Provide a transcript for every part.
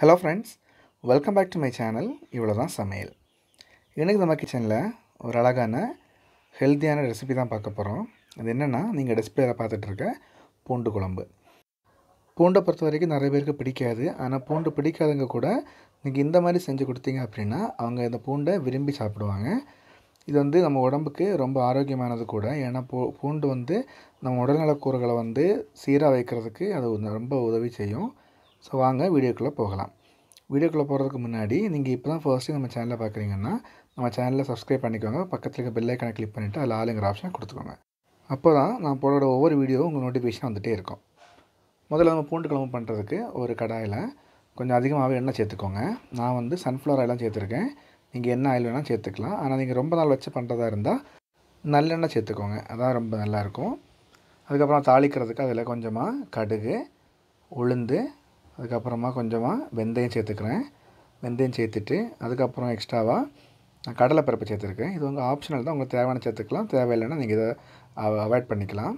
hello friends welcome back to my channel இவ்வளோ தான் சமையல் எனக்கு நம்ம கிச்சனில் ஒரு அழகான ஹெல்த்தியான ரெசிபி தான் பார்க்க போகிறோம் அது என்னென்னா நீங்கள் டிஸ்பிளேயில் பார்த்துட்ருக்க பூண்டு குழம்பு பூண்டை பொறுத்த வரைக்கும் நிறைய பேருக்கு பிடிக்காது ஆனால் பூண்டு பிடிக்காதவங்க கூட நீங்கள் இந்த மாதிரி செஞ்சு கொடுத்தீங்க அப்படின்னா அவங்க இந்த பூண்டை விரும்பி சாப்பிடுவாங்க இது வந்து நம்ம உடம்புக்கு ரொம்ப ஆரோக்கியமானது கூட ஏன்னா பூ பூண்டு வந்து நம்ம உடல்நலக்கூறுகளை வந்து சீராக வைக்கிறதுக்கு அது ஒரு ரொம்ப உதவி செய்யும் ஸோ வாங்க வீடியோக்குள்ளே போகலாம் வீடியோக்குள்ளே போகிறதுக்கு முன்னாடி நீங்கள் இப்போ தான் ஃபர்ஸ்ட்டு நம்ம சேனலை பார்க்குறீங்கன்னா நம்ம சேனலை சப்ஸ்கிரைப் பண்ணிக்கோங்க பக்கத்தில் இருக்க பெல் ஐக்கனை கிளிக் பண்ணிவிட்டு அதில் ஆளுங்கிற ஆப்ஷனை கொடுத்துக்கோங்க அப்போ தான் நான் போடுற ஒவ்வொரு வீடியோவும் உங்கள் நோட்டிஃபிகேஷன் வந்துகிட்டே இருக்கும் முதல்ல நம்ம பூண்டு குழம்பு பண்ணுறதுக்கு ஒரு கடாயில் கொஞ்சம் அதிகமாகவே எண்ணெய் சேர்த்துக்கோங்க நான் வந்து சன்ஃப்ளவர் ஆயிலாம் சேர்த்துருக்கேன் நீங்கள் என்ன ஆயில் வேணால் சேர்த்துக்கலாம் ஆனால் நீங்கள் ரொம்ப நாள் வச்சு பண்ணுறதா இருந்தால் நல்லெண்ணெய் சேர்த்துக்கோங்க அதான் ரொம்ப நல்லாயிருக்கும் அதுக்கப்புறம் தாளிக்கிறதுக்கு அதில் கொஞ்சமாக கடுகு உளுந்து அதுக்கப்புறமா கொஞ்சமாக வெந்தயம் சேர்த்துக்கிறேன் வெந்தயம் சேர்த்துட்டு அதுக்கப்புறம் எக்ஸ்ட்ராவாக நான் கடலைப்பருப்பு சேர்த்துருக்கேன் இது உங்கள் ஆப்ஷனல் தான் உங்களுக்கு தேவையான சேர்த்துக்கலாம் தேவையில்லைன்னா நீங்கள் இதை அவாய்ட் பண்ணிக்கலாம்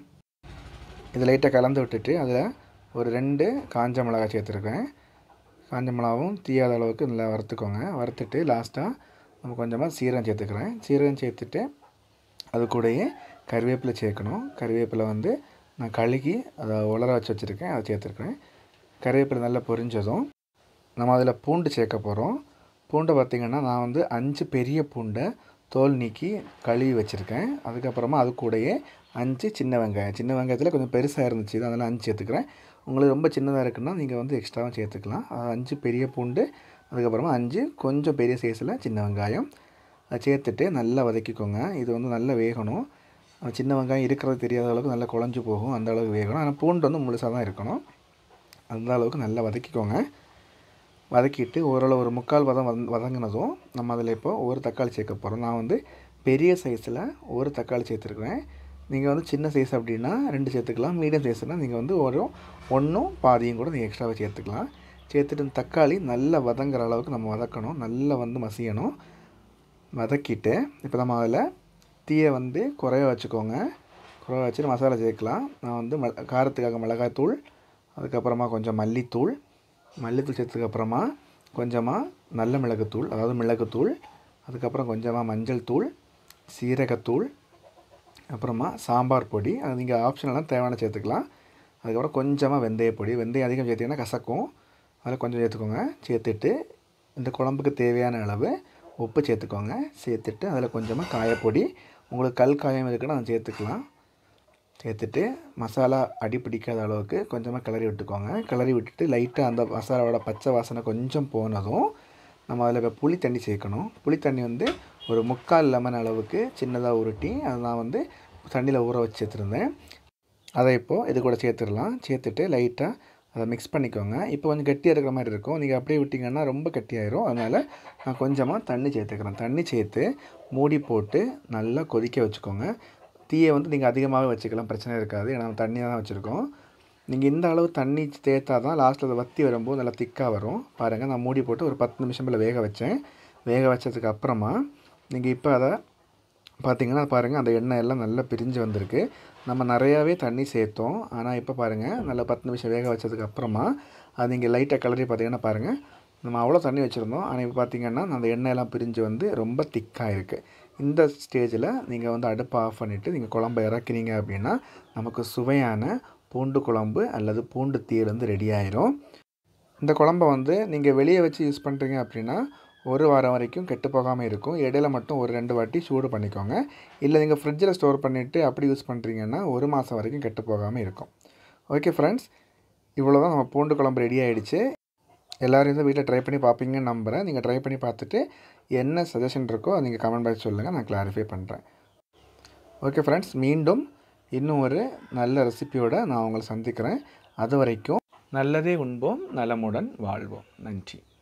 இது லைட்டாக கலந்து விட்டுட்டு அதில் ஒரு ரெண்டு காஞ்ச மிளகாய் சேர்த்துருக்கேன் காஞ்ச மிளகாவும் தீயாத அளவுக்கு நல்லா வறுத்துக்கோங்க வறுத்துட்டு லாஸ்ட்டாக நம்ம கொஞ்சமாக சீரகம் சேர்த்துக்கிறேன் சீரகம் சேர்த்துட்டு அது கூடயே கருவேப்பிலை சேர்க்கணும் கருவேப்பிலை வந்து நான் கழுகி அதை உலர வச்சு வச்சுருக்கேன் அதை சேர்த்துருக்கேன் கருவேப்பிலை நல்லா பொரிஞ்சதும் நம்ம அதில் பூண்டு சேர்க்க போகிறோம் பூண்டை பார்த்திங்கன்னா நான் வந்து அஞ்சு பெரிய பூண்டை தோல் நீக்கி கழுவி வச்சுருக்கேன் அதுக்கப்புறமா அது கூடயே அஞ்சு சின்ன வெங்காயம் சின்ன வெங்காயத்தில் கொஞ்சம் பெருசாக இருந்துச்சு அதனால் அஞ்சு சேர்த்துக்கிறேன் உங்களுக்கு ரொம்ப சின்னதாக இருக்குன்னா நீங்கள் வந்து எக்ஸ்ட்ராவும் சேர்த்துக்கலாம் அஞ்சு பெரிய பூண்டு அதுக்கப்புறமா அஞ்சு கொஞ்சம் பெரிய சைஸில் சின்ன வெங்காயம் அதை சேர்த்துட்டு நல்லா வதக்கிக்கோங்க இது வந்து நல்லா வேகணும் சின்ன வெங்காயம் இருக்கிறது தெரியாத அளவுக்கு நல்லா குழஞ்சி போகும் அந்த அளவுக்கு வேகணும் ஆனால் பூண்டு வந்து முழுசாக தான் இருக்கணும் அந்த அளவுக்கு நல்லா வதக்கிக்கோங்க வதக்கிட்டு ஓரளவு ஒரு முக்கால் வதம் வத வதங்கினதும் நம்ம அதில் இப்போ ஒரு தக்காளி சேர்க்க போகிறோம் நான் வந்து பெரிய சைஸில் ஒரு தக்காளி சேர்த்துருக்குறேன் நீங்கள் வந்து சின்ன சைஸ் அப்படின்னா ரெண்டு சேர்த்துக்கலாம் மீடியம் சைஸ்னால் நீங்கள் வந்து ஒரு ஒன்றும் பாதியும் கூட நீங்கள் எக்ஸ்ட்ராவாக சேர்த்துக்கலாம் சேர்த்துட்டு தக்காளி நல்லா வதங்குற அளவுக்கு நம்ம வதக்கணும் நல்லா வந்து மசியணும் வதக்கிட்டு இப்போ நம்ம அதில் தீயை வந்து குறைய வச்சுக்கோங்க குறைய வச்சுட்டு மசாலா சேர்க்கலாம் நான் வந்து ம காரத்துக்காக மிளகாய்த்தூள் அதுக்கப்புறமா கொஞ்சம் மல்லித்தூள் மல்லித்தூள் சேர்த்ததுக்கப்புறமா கொஞ்சமாக நல்ல மிளகுத்தூள் அதாவது மிளகுத்தூள் அதுக்கப்புறம் கொஞ்சமாக மஞ்சள் தூள் சீரகத்தூள் அப்புறமா சாம்பார் பொடி அது நீங்கள் ஆப்ஷனெல்லாம் தேவையான சேர்த்துக்கலாம் அதுக்கப்புறம் கொஞ்சமாக வெந்தய பொடி வெந்தயம் அதிகம் சேர்த்திங்கன்னா கசக்கும் அதில் கொஞ்சம் சேர்த்துக்கோங்க சேர்த்துட்டு இந்த குழம்புக்கு தேவையான அளவு உப்பு சேர்த்துக்கோங்க சேர்த்துட்டு அதில் கொஞ்சமாக காயப்பொடி உங்களுக்கு கல் காயம் இருக்குன்னா அதை சேர்த்துக்கலாம் சேர்த்துட்டு மசாலா அடி பிடிக்காத அளவுக்கு கொஞ்சமாக கிளறி விட்டுக்கோங்க கிளறி விட்டுட்டு லைட்டாக அந்த மசாலாவோட பச்சை வாசனை கொஞ்சம் போனதும் நம்ம அதில் இப்போ புளி தண்ணி சேர்க்கணும் புளி தண்ணி வந்து ஒரு முக்கால் லெமன் அளவுக்கு சின்னதாக உருட்டி அதை நான் வந்து தண்ணியில் ஊற வச்சு சேர்த்துருந்தேன் அதை இப்போது இது கூட சேர்த்துடலாம் சேர்த்துட்டு லைட்டாக அதை மிக்ஸ் பண்ணிக்கோங்க இப்போ கொஞ்சம் கட்டியாக இருக்கிற மாதிரி இருக்கும் நீங்கள் அப்படியே விட்டிங்கன்னா ரொம்ப கட்டியாயிரும் அதனால் நான் கொஞ்சமாக தண்ணி சேர்த்துக்கிறேன் தண்ணி சேர்த்து மூடி போட்டு நல்லா கொதிக்க வச்சுக்கோங்க தீயை வந்து நீங்கள் அதிகமாகவே வச்சுக்கலாம் பிரச்சனை இருக்காது ஏன்னா நம்ம தண்ணியாக தான் வச்சுருக்கோம் நீங்கள் இந்த அளவு தண்ணி சேர்த்தா தான் லாஸ்ட்டில் அதை வற்றி வரும்போது நல்லா திக்காக வரும் பாருங்கள் நான் மூடி போட்டு ஒரு பத்து நிமிஷம் போல் வேக வச்சேன் வேக வச்சதுக்கு அப்புறமா நீங்கள் இப்போ அதை பார்த்திங்கன்னா பாருங்கள் அந்த எண்ணெய் எல்லாம் நல்லா பிரிஞ்சு வந்திருக்கு நம்ம நிறையாவே தண்ணி சேர்த்தோம் ஆனால் இப்போ பாருங்கள் நல்லா பத்து நிமிஷம் வேக வச்சதுக்கு அப்புறமா அது நீங்கள் லைட்டாக கலரி பார்த்தீங்கன்னா பாருங்கள் நம்ம அவ்வளோ தண்ணி வச்சுருந்தோம் ஆனால் இப்போ பார்த்திங்கன்னா அந்த எண்ணெயெல்லாம் பிரிஞ்சு வந்து ரொம்ப திக்காக இருக்குது இந்த ஸ்டேஜில் நீங்கள் வந்து அடுப்பை ஆஃப் பண்ணிவிட்டு நீங்கள் குழம்பு இறக்குனீங்க அப்படின்னா நமக்கு சுவையான பூண்டு குழம்பு அல்லது பூண்டு தீர் வந்து ரெடி ஆயிரும் இந்த குழம்பை வந்து நீங்கள் வெளியே வச்சு யூஸ் பண்ணுறீங்க அப்படின்னா ஒரு வாரம் வரைக்கும் கெட்டு போகாமல் இருக்கும் இடையில மட்டும் ஒரு ரெண்டு வாட்டி சூடு பண்ணிக்கோங்க இல்லை நீங்கள் ஃப்ரிட்ஜில் ஸ்டோர் பண்ணிவிட்டு அப்படி யூஸ் பண்ணுறீங்கன்னா ஒரு மாதம் வரைக்கும் கெட்டு போகாமல் இருக்கும் ஓகே ஃப்ரெண்ட்ஸ் இவ்வளோ தான் நம்ம பூண்டு குழம்பு ரெடி ஆகிடுச்சு எல்லோரும் இந்த வீட்டில் ட்ரை பண்ணி பார்ப்பீங்கன்னு நம்புகிறேன் நீங்கள் ட்ரை பண்ணி பார்த்துட்டு என்ன சஜஷன் இருக்கோ அதை நீங்கள் கமெண்ட் பாக்ஸ் சொல்லுங்கள் நான் கிளாரிஃபை பண்ணுறேன் ஓகே ஃப்ரெண்ட்ஸ் மீண்டும் இன்னும் ஒரு நல்ல ரெசிபியோடு நான் உங்களை சந்திக்கிறேன் அது வரைக்கும் நல்லதே உண்போம் நலமுடன் வாழ்வோம் நன்றி